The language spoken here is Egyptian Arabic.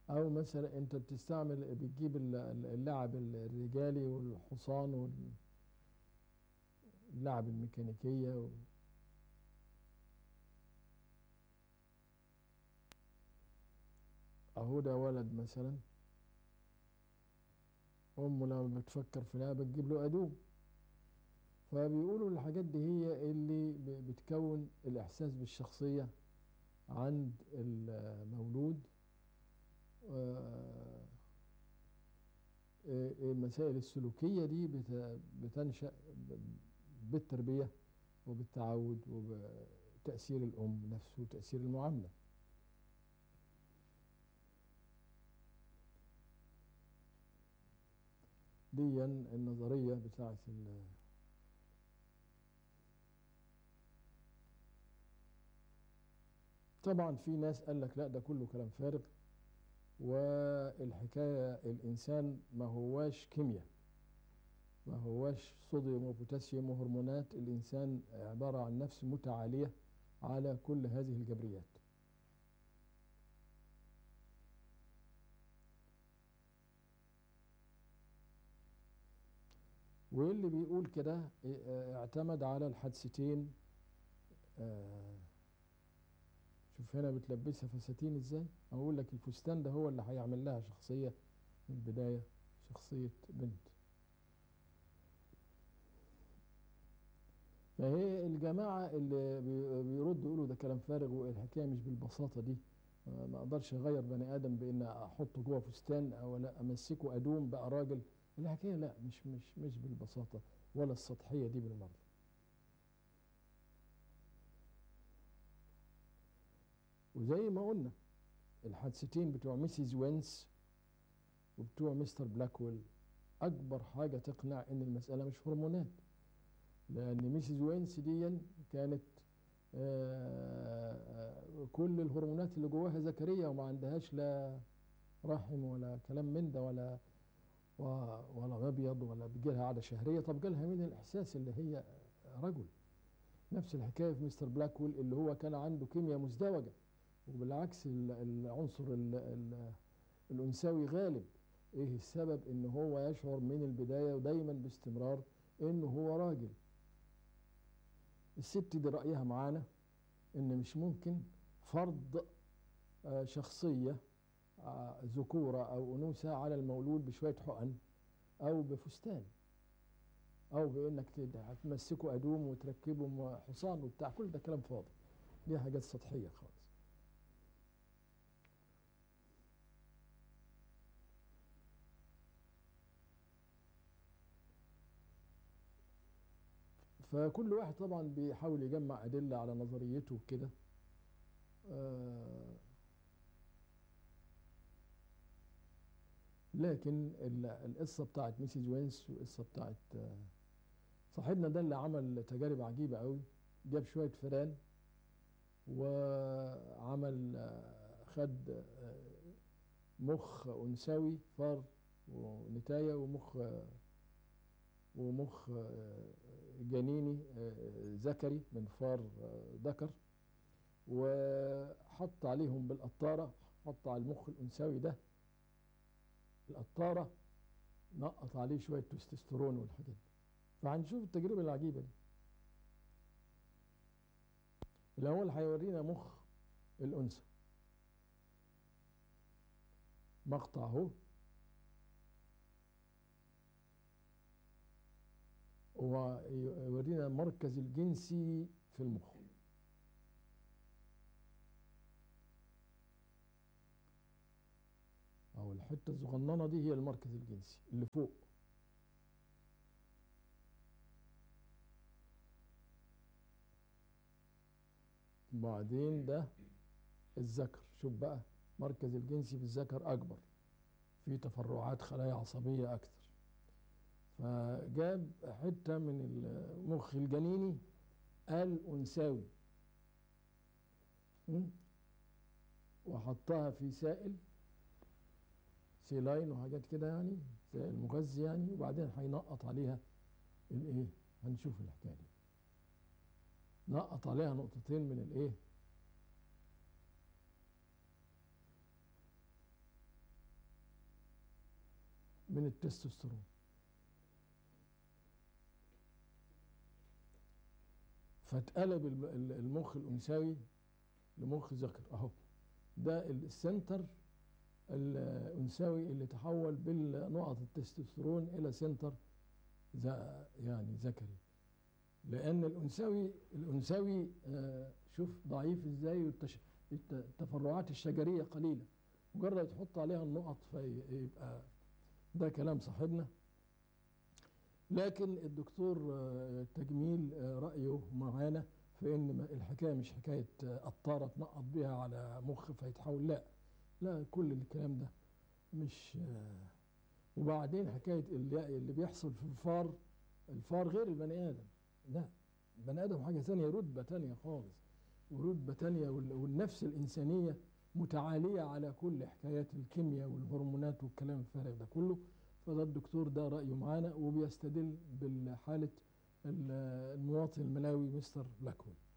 او مثلا انت بتستعمل بتجيب ال- ال- اللعب الرجالي والحصان واللعب الميكانيكية و... اهو ده ولد مثلا امه لما بتفكر في لعبة تجيب له ادوم فبيقولوا الحاجات دي هي اللي ب- بتكون الاحساس بالشخصية عند المولود آه، آه، المسائل السلوكية دي بت- بتنشأ ب- بالتربية وبالتعود وبتأثير الأم نفسه وتأثير المعاملة دي النظرية بتاعت ال- طبعا في ناس قال لك لا ده كله كلام فارغ والحكاية الإنسان ما هواش كيمياء ما هواش صوديوم وبوتاسيوم وهرمونات الإنسان عبارة عن نفس متعالية على كل هذه الجبريات واللي بيقول كده اه، اعتمد على الحادثتين اه، شوف هنا بتلبسها فساتين ازاي اقول لك الفستان ده هو اللي هيعمل لها شخصية من البداية شخصية بنت فهي الجماعة اللي بي- بيردوا يقولوا ده كلام فارغ والحكاية مش بالبساطة دي آه، ما اقدرش اغير بني ادم بان احطه جوه فستان او لا امسكه ادوم بقى راجل الحكاية لا مش مش مش بالبساطة ولا السطحية دي بالمرة وزي ما قلنا الحادثتين بتوع ميسيز وينس وبتوع مستر بلاكويل اكبر حاجة تقنع ان المسألة مش هرمونات لان ميسيز وينس دي كانت آه، آه، كل الهرمونات اللي جواها ذكرية وما عندهاش لا رحم ولا كلام من ده ولا و- ولا مبيض ولا بيجيلها عادة شهرية طب جالها من الإحساس اللي هي رجل نفس الحكاية في مستر بلاكويل اللي هو كان عنده كيمياء مزدوجة وبالعكس ال- العنصر ال- ال- الأنثوي غالب إيه السبب إن هو يشعر من البداية ودايما باستمرار إنه هو راجل الست دي رأيها معانا إن مش ممكن فرض آه، شخصية آه، ذكورة أو أنوثة على المولود بشوية حقن أو بفستان أو بإنك تد- هتمسكه أدوم وتركبه م- حصان وبتاع كل ده كلام فاضي دي حاجات سطحية خالص فكل واحد طبعا بيحاول يجمع أدلة على نظريته وكده آه، لكن ال- القصة بتاعت ميسيز وينس والقصة بتاعت آه، صاحبنا ده اللي عمل تجارب عجيبة قوي جاب شوية فئران وعمل آه، خد آه، مخ أنثوي فار ونتاية ومخ آه، ومخ آه، جنيني آه، ذكري من فار آه، ذكر وحط عليهم بالقطارة حط على المخ الأنثوي ده القطارة نقط عليه شوية تستوستيرون والحاجات دي فهنشوف التجربة العجيبة دي الأول هيورينا مخ الأنثى مقطع اهو ويورينا المركز الجنسي في المخ أو الحتة الصغننة دي هي المركز الجنسي اللي فوق بعدين ده الذكر شوف بقى مركز الجنسي في الذكر أكبر في تفرعات خلايا عصبية أكثر فجاب حتة من المخ الجنيني الأنثوي م? وحطها في سائل سيلاين وحاجات كده يعني سائل مغذي يعني وبعدين هينقط عليها الايه هنشوف الحكايه دي نقط عليها نقطتين من الايه من التستوستيرون فاتقلب الم- ال- المخ الانثوي لمخ ذكر اهو ده السنتر الانثوي اللي تحول بالنقط التستوستيرون الى سنتر ذا- يعني ذكري لان الانثوي الانثوي آه، شوف ضعيف ازاي والتش- الت- التفرعات الشجريه قليله مجرد تحط عليها النقط فيبقى ده كلام صاحبنا لكن الدكتور آه، تجميل آه، رايه معانا في ان ما- الحكايه مش حكايه آه، قطاره تنقط بيها على مخ فيتحول لا لا كل الكلام ده مش آه، وبعدين حكايه اللي اللي بيحصل في الفار الفار غير البني ادم لا البني ادم حاجه ثانيه رتبه ثانيه خالص ورتبه ثانيه وال- والنفس الانسانيه متعاليه على كل حكايات الكيمياء والهرمونات والكلام الفارغ ده كله فده الدكتور ده رايه معانا وبيستدل بالحاله ال- المواطن الملاوي مستر بلاكول